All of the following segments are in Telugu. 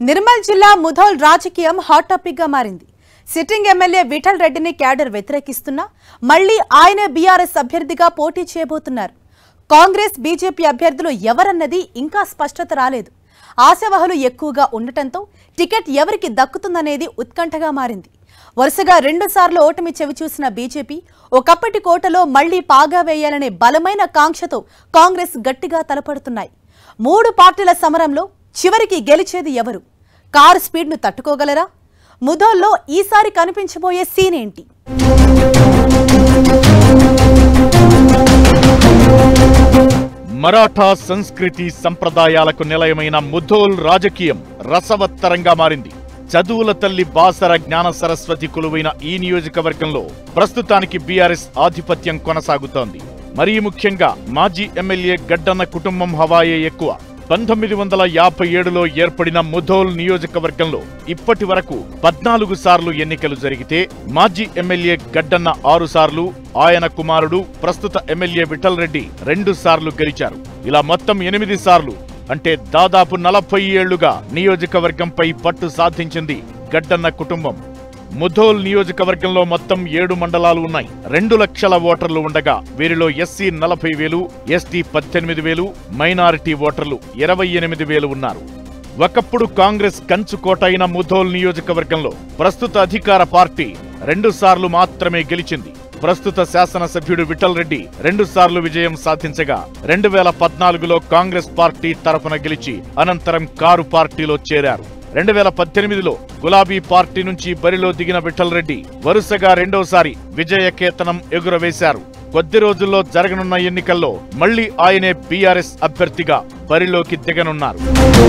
నిర్మల్ జిల్లా ముధోల్ రాజకీయం హాట్ టాపిక్ గా మారింది సిట్టింగ్ ఎమ్మెల్యే విఠల్ రెడ్డిని క్యాడర్ వ్యతిరేకిస్తున్నా మళ్లీ ఆయనే బీఆర్ఎస్ అభ్యర్థిగా పోటీ చేయబోతున్నారు కాంగ్రెస్ బీజేపీ అభ్యర్థులు ఎవరన్నది ఇంకా స్పష్టత రాలేదు ఆశావహులు ఎక్కువగా ఉండటంతో టికెట్ ఎవరికి దక్కుతుందనేది ఉత్కంఠగా మారింది వరుసగా రెండుసార్లు ఓటమి చెవిచూసిన బీజేపీ ఒకప్పటి కోటలో మళ్లీ పాగా వేయాలనే బలమైన కాంక్షతో కాంగ్రెస్ గట్టిగా తలపడుతున్నాయి మూడు పార్టీల సమరంలో చివరికి గెలిచేది ఎవరు కారు స్పీడ్ను తట్టుకోగలరా ముధోల్లో ఈసారి కనిపించబోయే సీన్ ఏంటి మరాఠా సంస్కృతి సంప్రదాయాలకు నిలయమైన ముధోల్ రాజకీయం రసవత్తరంగా మారింది చదువుల తల్లి బాసర జ్ఞాన సరస్వతి కొలువైన ఈ నియోజకవర్గంలో ప్రస్తుతానికి బీఆర్ఎస్ ఆధిపత్యం కొనసాగుతోంది మరీ ముఖ్యంగా మాజీ ఎమ్మెల్యే గడ్డన్న కుటుంబం హవాయే ఎక్కువ పంతొమ్మిది వందల యాభై ఏడులో ఏర్పడిన ముధోల్ నియోజకవర్గంలో ఇప్పటి వరకు పద్నాలుగు సార్లు ఎన్నికలు జరిగితే మాజీ ఎమ్మెల్యే గడ్డన్న ఆరు సార్లు ఆయన కుమారుడు ప్రస్తుత ఎమ్మెల్యే విఠల్ రెడ్డి రెండు సార్లు గెలిచారు ఇలా మొత్తం ఎనిమిది సార్లు అంటే దాదాపు నలభై ఏళ్లుగా నియోజకవర్గంపై పట్టు సాధించింది గడ్డన్న కుటుంబం ముధోల్ నియోజకవర్గంలో మొత్తం ఏడు మండలాలు ఉన్నాయి రెండు లక్షల ఓటర్లు ఉండగా వీరిలో ఎస్సీ నలభై వేలు ఎస్టీ పద్దెనిమిది వేలు మైనారిటీ ఓటర్లు ఇరవై ఎనిమిది వేలు ఉన్నారు ఒకప్పుడు కాంగ్రెస్ కంచుకోట అయిన ముధోల్ నియోజకవర్గంలో ప్రస్తుత అధికార పార్టీ రెండు సార్లు మాత్రమే గెలిచింది ప్రస్తుత శాసనసభ్యుడు విఠల్ రెడ్డి రెండు సార్లు విజయం సాధించగా రెండు వేల పద్నాలుగులో కాంగ్రెస్ పార్టీ తరఫున గెలిచి అనంతరం కారు పార్టీలో చేరారు రెండు వేల పద్దెనిమిదిలో గులాబీ పార్టీ నుంచి బరిలో దిగిన విఠల్ రెడ్డి వరుసగా రెండోసారి విజయకేతనం ఎగురవేశారు కొద్ది రోజుల్లో జరగనున్న ఎన్నికల్లో మళ్లీ ఆయనే బీఆర్ఎస్ అభ్యర్థిగా బరిలోకి దిగనున్నారు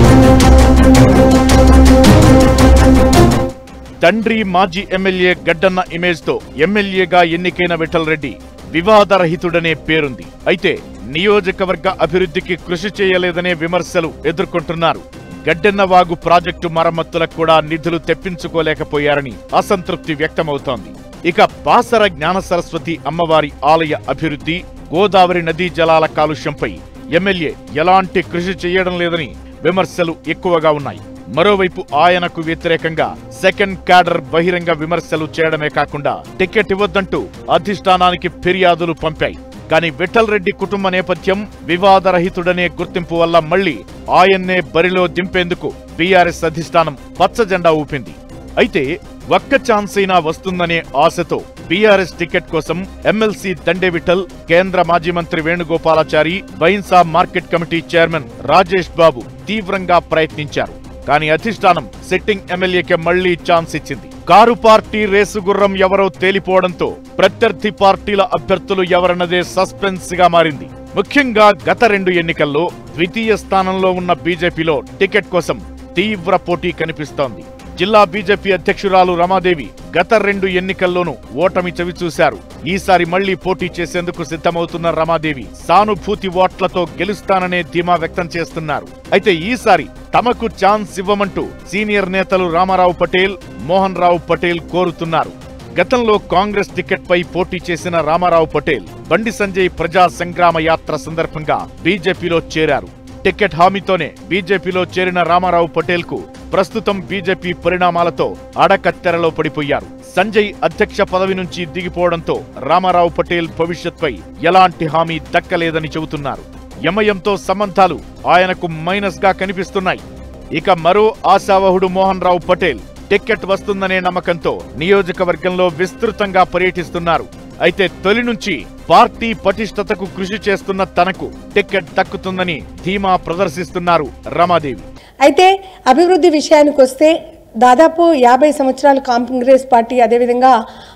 తండ్రి మాజీ ఎమ్మెల్యే గడ్డన్న ఇమేజ్ తో ఎమ్మెల్యేగా ఎన్నికైన విఠల్ రెడ్డి వివాదరహితుడనే పేరుంది అయితే నియోజకవర్గ అభివృద్ధికి కృషి చేయలేదనే విమర్శలు ఎదుర్కొంటున్నారు గడ్డెన్న వాగు ప్రాజెక్టు మరమ్మతులకు కూడా నిధులు తెప్పించుకోలేకపోయారని అసంతృప్తి వ్యక్తమవుతోంది ఇక బాసర జ్ఞాన సరస్వతి అమ్మవారి ఆలయ అభివృద్ధి గోదావరి నదీ జలాల కాలుష్యంపై ఎమ్మెల్యే ఎలాంటి కృషి చేయడం లేదని విమర్శలు ఎక్కువగా ఉన్నాయి మరోవైపు ఆయనకు వ్యతిరేకంగా సెకండ్ క్యాడర్ బహిరంగ విమర్శలు చేయడమే కాకుండా టికెట్ ఇవ్వొద్దంటూ అధిష్టానానికి ఫిర్యాదులు పంపాయి కానీ విఠల్ రెడ్డి కుటుంబ నేపథ్యం వివాదరహితుడనే గుర్తింపు వల్ల మళ్లీ ఆయన్నే బరిలో దింపేందుకు బీఆర్ఎస్ అధిష్టానం పచ్చజెండా ఊపింది అయితే ఒక్క ఛాన్స్ అయినా వస్తుందనే ఆశతో బీఆర్ఎస్ టికెట్ కోసం ఎమ్మెల్సీ దండే విఠల్ కేంద్ర మాజీ మంత్రి Venugopalachari Bhainsa market committee chairman Rajesh Babu తీవ్రంగా ప్రయత్నించారు కానీ అధిష్టానం సిట్టింగ్ ఎమ్మెల్యేకే మళ్లీ ఛాన్స్ ఇచ్చింది కారు పార్టీ రేసు గుర్రం ఎవరో తేలిపోవడంతో ప్రత్యర్థి పార్టీల అభ్యర్థులు ఎవరన్నదే సస్పెన్స్ గా మారింది ముఖ్యంగా గత రెండు ఎన్నికల్లో ద్వితీయ స్థానంలో ఉన్న బీజేపీలో టికెట్ కోసం తీవ్ర పోటీ కనిపిస్తోంది జిల్లా బీజేపీ అధ్యక్షురాలు రమాదేవి గత రెండు ఎన్నికల్లోనూ ఓటమి చవిచూశారు ఈసారి మళ్లీ పోటీ చేసేందుకు సిద్ధమవుతున్న రమాదేవి సానుభూతి ఓట్లతో గెలుస్తాననే ధీమా వ్యక్తం చేస్తున్నారు అయితే ఈసారి తమకు ఛాన్స్ ఇవ్వమంటూ సీనియర్ నేతలు రామారావు పటేల్ మోహన్ రావు పటేల్ కోరుతున్నారు గతంలో కాంగ్రెస్ టికెట్ పై పోటీ చేసిన రామారావు పటేల్ బండి సంజయ్ ప్రజా సంగ్రామ యాత్ర సందర్భంగా బీజేపీలో చేరారు టికెట్ హామీతోనే బీజేపీలో చేరిన రామారావు పటేల్ కు ప్రస్తుతం బీజేపీ పరిణామాలతో అడకత్తెరలో పడిపోయారు సంజయ్ అధ్యక్ష పదవి నుంచి దిగిపోవడంతో రామారావు పటేల్ భవిష్యత్పై ఎలాంటి హామీ దక్కలేదని చెబుతున్నారు ఎంఐఎంతో సంబంధాలు ఆయనకు మైనస్ గా కనిపిస్తున్నాయి ఇక మరో ఆశావహుడు మోహన్ రావు పటేల్ టికెట్ వస్తుందనే నమ్మకంతో నియోజకవర్గంలో విస్తృతంగా పర్యటిస్తున్నారు అయితే తొలి నుంచి పార్టీ పటిష్టతకు కృషి చేస్తున్న తనకు టికెట్ దక్కుతుందని ధీమా ప్రదర్శిస్తున్నారు రమాదేవి అయితే అభివృద్ధి విషయానికి వస్తే దాదాపు యాభై సంవత్సరాలు కాంగ్రెస్ పార్టీ అదేవిధంగా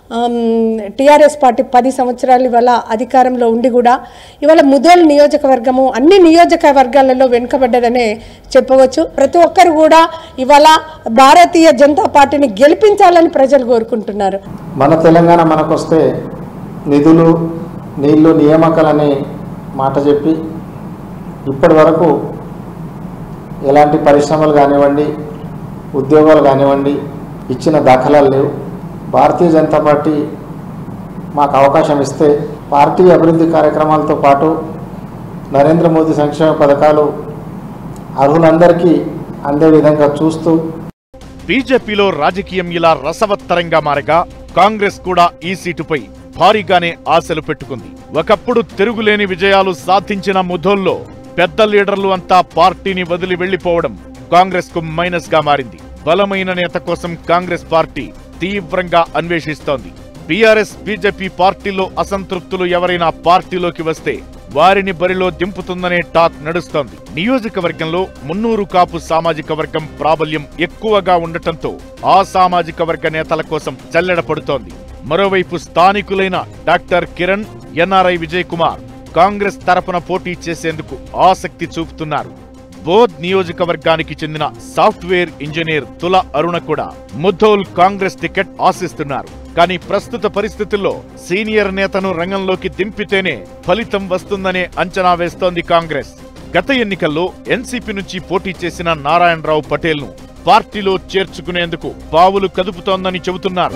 టీఆర్ఎస్ పార్టీ పది సంవత్సరాలు ఇవాళ అధికారంలో ఉండి కూడా ఇవాళ ముదోల్ నియోజకవర్గము అన్ని నియోజకవర్గాలలో వెనుకబడ్డదనే చెప్పవచ్చు ప్రతి ఒక్కరు కూడా ఇవాళ భారతీయ జనతా పార్టీని గెలిపించాలని ప్రజలు కోరుకుంటున్నారు మన తెలంగాణ మనకొస్తే నిధులు నీళ్లు నియామకాలని మాట చెప్పి ఇప్పటి వరకు ఎలాంటి పరిశ్రమలు కానివ్వండి ఉద్యోగాలు కానివ్వండి ఇచ్చిన దాఖలాలు లేవు భారతీయ జనతా పార్టీ మాకు అవకాశం ఇస్తే పార్టీ అభివృద్ధి కార్యక్రమాలతో పాటు నరేంద్ర మోదీ సంక్షేమ పథకాలు అర్హులందరికీ అందే విధంగా చూస్తూ బీజేపీలో రాజకీయం ఇలా రసవత్తరంగా మారగా కాంగ్రెస్ కూడా ఈ సీటుపై భారీగానే ఆశలు పెట్టుకుంది ఒకప్పుడు తిరుగులేని విజయాలు సాధించిన ముధోల్లో పెద్ద లీడర్లు అంతా పార్టీని వదిలి వెళ్లిపోవడం కాంగ్రెస్ కు మైనస్ గా మారింది బలమైన నేత కోసం కాంగ్రెస్ పార్టీ తీవ్రంగా అన్వేషిస్తోంది బీఆర్ఎస్ బీజేపీ పార్టీలో అసంతృప్తులు ఎవరైనా పార్టీలోకి వస్తే వారిని బరిలో దింపుతుందనే టాక్ నడుస్తోంది నియోజకవర్గంలో మున్నూరు కాపు సామాజిక వర్గం ప్రాబల్యం ఎక్కువగా ఉండటంతో ఆ సామాజిక వర్గ నేతల కోసం జల్లెడ పడుతోంది మరోవైపు స్థానికులైన డాక్టర్ కిరణ్ ఎన్ఆర్ఐ విజయ్ కుమార్ కాంగ్రెస్ తరపున పోటీ చేసేందుకు ఆసక్తి చూపుతున్నారు బోధ్ నియోజకవర్గానికి చెందిన సాఫ్ట్వేర్ ఇంజనీర్ తుల అరుణ కూడా ముద్దోల్ కాంగ్రెస్ టికెట్ ఆశిస్తున్నారు కానీ ప్రస్తుత పరిస్థితుల్లో సీనియర్ నేతను రంగంలోకి దింపితేనే ఫలితం వస్తుందనే అంచనా వేస్తోంది కాంగ్రెస్ గత ఎన్నికల్లో ఎన్సీపీ నుంచి పోటీ చేసిన నారాయణరావు పటేల్ ను పార్టీలో చేర్చుకునేందుకు పావులు కదుపుతోందని చెబుతున్నారు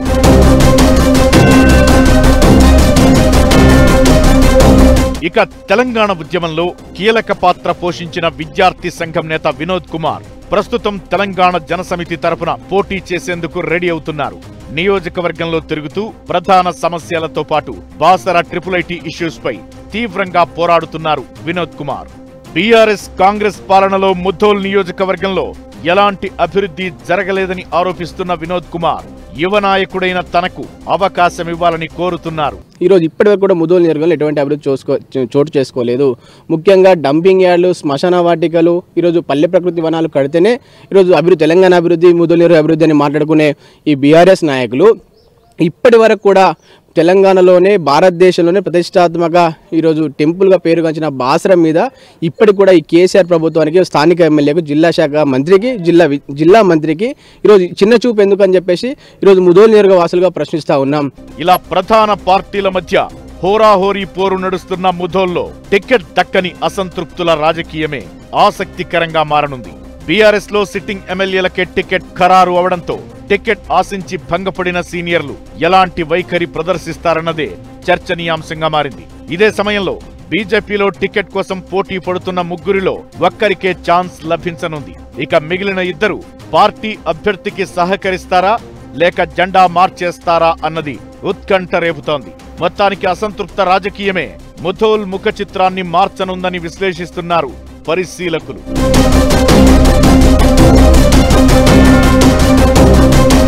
ఇక తెలంగాణ ఉద్యమంలో కీలక పాత్ర పోషించిన విద్యార్థి సంఘం నేత వినోద్ కుమార్ ప్రస్తుతం తెలంగాణ జనసమితి తరపున పోటీ చేసేందుకు రెడీ అవుతున్నారు నియోజకవర్గంలో తిరుగుతూ ప్రధాన సమస్యలతో పాటు బాసర ట్రిపుల్ ఐటీ ఇష్యూస్ పై తీవ్రంగా పోరాడుతున్నారు వినోద్ కుమార్ బీఆర్ఎస్ కాంగ్రెస్ పాలనలో ముద్దోల్ నియోజకవర్గంలో ఎలాంటి అభివృద్ధి జరగలేదని ఆరోపిస్తున్న వినోద్ కుమార్ యువ నాయకుడైన తనకు అవకాశం ఇవ్వాలని కోరుతున్నారు ఈరోజు ఇప్పటివరకు కూడా ముదోలు నియోజకవర్గంలో ఎటువంటి అభివృద్ధి చూసుకో చోటు చేసుకోలేదు ముఖ్యంగా డంపింగ్ యార్డ్లు శ్మశాన వాటికలు ఈరోజు పల్లె ప్రకృతి వనాలు కడితేనే ఈరోజు అభివృద్ధి తెలంగాణ అభివృద్ధి ముదోలు నియోజక అభివృద్ధి అని మాట్లాడుకునే ఈ బీఆర్ఎస్ నాయకులు ఇప్పటి వరకు కూడా తెలంగాణలోనే భారతదేశంలోనే ప్రతిష్టాత్మక ఈరోజు టెంపుల్గా పేరుగాంచిన బాసరం మీద ఇప్పటికి కూడా ఈ కేసీఆర్ ప్రభుత్వానికి స్థానిక ఎమ్మెల్యేకు జిల్లా శాఖ మంత్రికి జిల్లా వి- జిల్లా మంత్రికి ఈరోజు చిన్న చూపు ఎందుకు అని చెప్పేసి ఈరోజు ముదోలు నియోజక వాసులుగా ప్రశ్నిస్తూ ఉన్నాం ఇలా ప్రధాన పార్టీల మధ్య హోరాహోరీ పోరు నడుస్తున్న ముధోల్లో టికెట్ దక్కని అసంతృప్తుల రాజకీయమే ఆసక్తికరంగా మారనుంది బీఆర్ఎస్ లో సిట్టింగ్ ఎమ్మెల్యేలకే టికెట్ ఖరారు అవడంతో టికెట్ ఆశించి భంగపడిన సీనియర్లు ఎలాంటి వైఖరి ప్రదర్శిస్తారన్నదే చర్చనీయాంశంగా మారింది ఇదే సమయంలో బీజేపీలో టికెట్ కోసం పోటీ పడుతున్న ముగ్గురిలో ఒక్కరికే ఛాన్స్ లభించనుంది ఇక మిగిలిన ఇద్దరు పార్టీ అభ్యర్థికి సహకరిస్తారా లేక జెండా మార్చేస్తారా అన్నది ఉత్కంఠ రేపుతోంది మొత్తానికి అసంతృప్త రాజకీయమే ముథోల్ ముఖ చిత్రాన్ని మార్చనుందని విశ్లేషిస్తున్నారు పరిశీలకులు